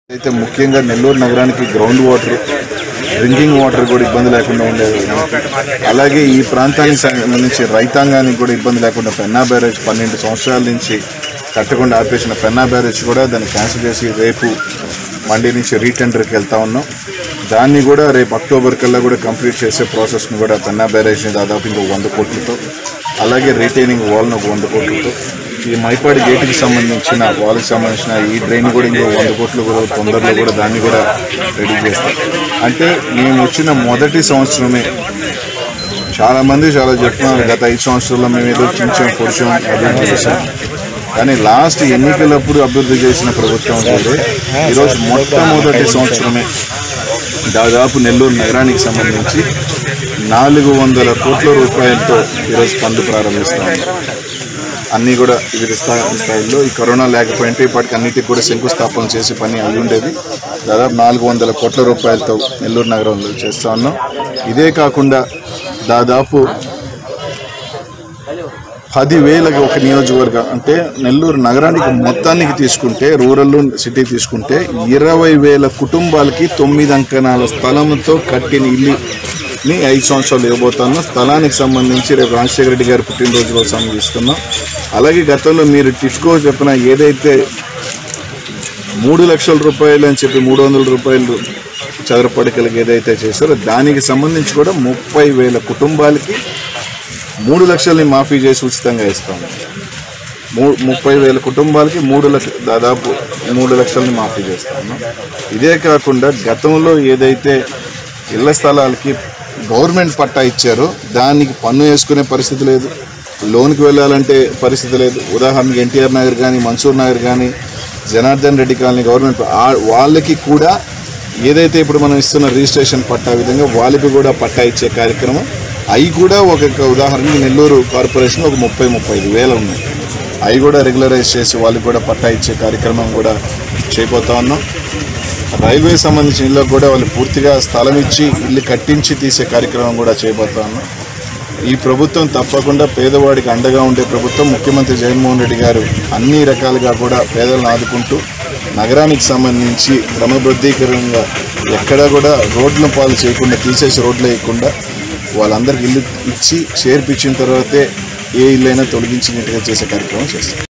అయితే ముఖ్యంగా నెల్లూరు నగరానికి గ్రౌండ్ వాటర్ డ్రింకింగ్ వాటర్ కూడా ఇబ్బంది లేకుండా ఉండేది అలాగే ఈ ప్రాంతానికి సంబంధించి రైతాంగానికి కూడా ఇబ్బంది లేకుండా పెన్నా బ్యారేజ్ పన్నెండు సంవత్సరాల నుంచి కట్టకుండా ఆపేసిన పెన్నా బ్యారేజ్ కూడా దాన్ని క్యాన్సిల్ చేసి రేపు మండి నుంచి రీటెండర్కి వెళ్తా ఉన్నాం దాన్ని కూడా రేపు అక్టోబర్ కల్లా కూడా కంప్లీట్ చేసే ప్రాసెస్ని కూడా పెన్నా బ్యారేజ్ని దాదాపు ఇంకో వంద కోట్లతో అలాగే రీటైనింగ్ వాల్ని ఒక వంద కోట్లతో ఈ మైపాడి గేటుకి సంబంధించిన వాళ్ళకి సంబంధించిన ఈ డ్రైన్ కూడా ఇంకో వంద కోట్లు కూడా తొందరలో కూడా దాన్ని కూడా రెడీ చేస్తాం అంటే మేము వచ్చిన మొదటి సంవత్సరమే చాలా మంది చాలా చెప్తున్నారు గత ఐదు సంవత్సరాల్లో మేము ఏదో చించాం పొడిచాం అభివృద్ధి చేసాం కానీ లాస్ట్ ఎన్నికలప్పుడు అభివృద్ధి చేసిన ప్రభుత్వం అయితే ఈరోజు మొట్టమొదటి సంవత్సరమే దాదాపు నెల్లూరు నగరానికి సంబంధించి నాలుగు వందల కోట్ల రూపాయలతో ఈరోజు పనులు ప్రారంభిస్తాము అన్నీ కూడా వివిధ స్థాయి స్థాయిల్లో ఈ కరోనా లేకపోయింటే ఇప్పటికి అన్నిటికి కూడా శంకుస్థాపన చేసి పని అయి ఉండేది దాదాపు నాలుగు వందల కోట్ల రూపాయలతో నెల్లూరు నగరంలో చేస్తా ఉన్నాం ఇదే కాకుండా దాదాపు పదివేలకు ఒక నియోజకవర్గం అంటే నెల్లూరు నగరానికి మొత్తానికి తీసుకుంటే రూరల్ సిటీ తీసుకుంటే ఇరవై వేల కుటుంబాలకి తొమ్మిది అంకణాల స్థలంతో కట్టిన ఇల్లుని ఐదు సంవత్సరాలు ఇవ్వబోతాను స్థలానికి సంబంధించి రేపు రాజశేఖర రెడ్డి గారి పుట్టినరోజు రోజు సమీపిస్తున్నాం అలాగే గతంలో మీరు టిట్కో చెప్పిన ఏదైతే మూడు లక్షల రూపాయలు అని చెప్పి మూడు వందల రూపాయలు చదరపడికలకి ఏదైతే చేశారో దానికి సంబంధించి కూడా ముప్పై వేల కుటుంబాలకి మూడు లక్షల్ని మాఫీ చేసి ఉచితంగా ఇస్తాము మూ ముప్పై వేల కుటుంబాలకి మూడు లక్ష దాదాపు మూడు లక్షల్ని మాఫీ చేస్తాము ఇదే కాకుండా గతంలో ఏదైతే ఇళ్ల స్థలాలకి గవర్నమెంట్ పట్టా ఇచ్చారో దానికి పన్ను వేసుకునే పరిస్థితి లేదు లోన్కి వెళ్ళాలంటే పరిస్థితి లేదు ఉదాహరణకి ఎన్టీఆర్ నగర్ కానీ మన్సూర్ నగర్ కానీ జనార్దన్ రెడ్డి కాలనీ గవర్నమెంట్ ఆ- వాళ్ళకి కూడా ఏదైతే ఇప్పుడు మనం ఇస్తున్న రిజిస్ట్రేషన్ పట్టా విధంగా వాళ్ళకి కూడా పట్టా ఇచ్చే కార్యక్రమం అవి కూడా ఒక ఒక ఉదాహరణకి నెల్లూరు కార్పొరేషన్ ఒక ముప్పై ముప్పై ఐదు వేలు ఉన్నాయి అవి కూడా రెగ్యులరైజ్ చేసి వాళ్ళకి కూడా పట్టా ఇచ్చే కార్యక్రమం కూడా చేయబోతా ఉన్నాం రైల్వే సంబంధించిన ఇళ్ళకు కూడా వాళ్ళు పూర్తిగా స్థలం ఇచ్చి ఇల్లు కట్టించి తీసే కార్యక్రమం కూడా చేయబోతా ఉన్నాం ఈ ప్రభుత్వం తప్పకుండా పేదవాడికి అండగా ఉండే ప్రభుత్వం ముఖ్యమంత్రి జగన్మోహన్ రెడ్డి గారు అన్ని రకాలుగా కూడా పేదలను ఆదుకుంటూ నగరానికి సంబంధించి క్రమబద్ధీకరంగా ఎక్కడా కూడా రోడ్ల పాలు చేయకుండా తీసేసి రోడ్లు వేయకుండా వాళ్ళందరికీ ఇల్లు ఇచ్చి చేర్పించిన తర్వాతే ఏ ఇల్లైనా తొలగించినట్టుగా చేసే కార్యక్రమం చేస్తాం